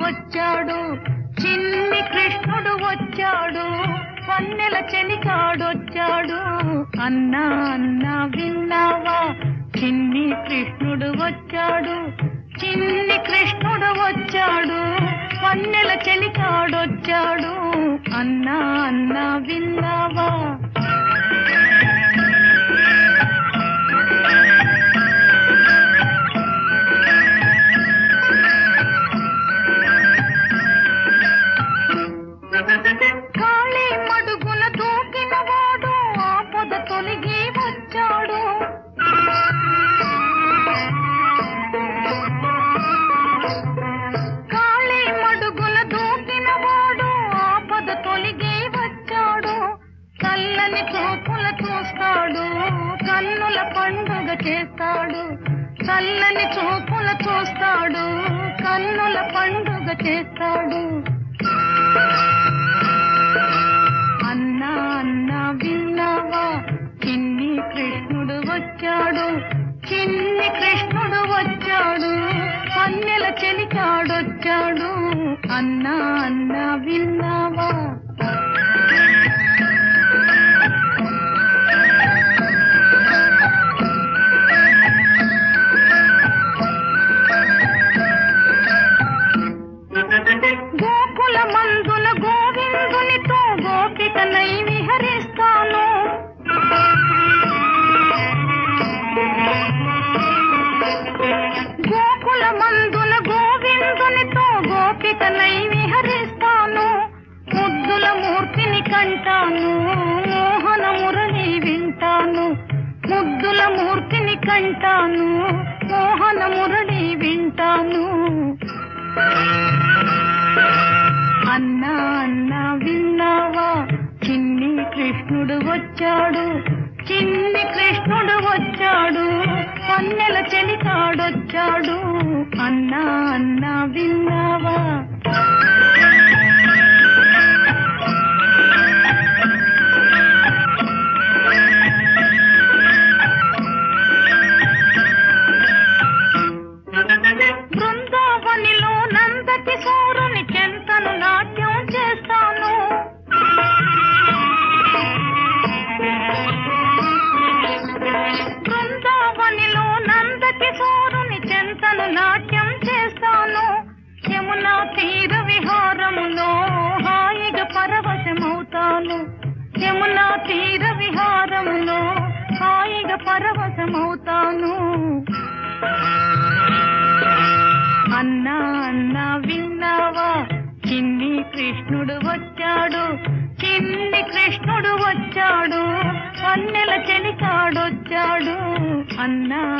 వచ్చాడు చిన్ని కృష్ణుడు వచ్చాడు వన్నెల చెలికాడొచ్చాడు అన్నా అన్నా విన్నావా చిన్ని కృష్ణుడు వచ్చాడు చిన్ని కృష్ణుడు వచ్చాడు వన్నెల చెలికాడొచ్చాడు అన్నా అన్నా విన్నావా కాళీ మడుగున దూకిన వాడు ఆపద తొలగి వచ్చాడు కాళీ మడుగున దూకిన వాడు ఆపద తొలగి వచ్చాడు చల్లని చూపుల చూస్తాడు కన్నుల పండుగ చేస్తాడు చల్లని చూపుల చూస్తాడు కన్నుల పండుగ చేస్తాడు అన్నా అన్నా విన్నావా చిన్ని కృష్ణుడు వచ్చాడు చిన్ని కృష్ణుడు వచ్చాడు పన్నెల చెలికాడొచ్చాడు అన్నా అన్నా విన్నావా గోకుల మందుల గోవిందునితో గోపికనై విహరిస్తాను గోకుల మందుల గోవిందునితో గోపికనై విహరిస్తాను ముద్దుల మూర్తిని కంటాను మోహన మురళి వింటాను ముద్దుల మూర్తిని కంటాను మోహన మురళి వింటాను అన్నా అన్నా విన్నావా చిన్ని కృష్ణుడు వచ్చాడు చిన్ని కృష్ణుడు వచ్చాడు పన్నెల చెలికాడొచ్చాడు అన్నా అన్నా విన్నావా బృందావనిలో నందకిశోరుని చెంతను నాట్యం చేస్తాను బృందావనిలో నందకిశోరుని చెంతను నాట్యం చేస్తాను యమునా తీర విహారములో హాయిగా పరవశమవుతాను యమునా తీర విహారములో హాయిగా పరవశమవుతాను అన్నా అన్నా విన్నావా చిన్ని కృష్ణుడు వచ్చాడు చిన్ని కృష్ణుడు వచ్చాడు అన్నెల చెలికాడొచ్చాడు అన్నా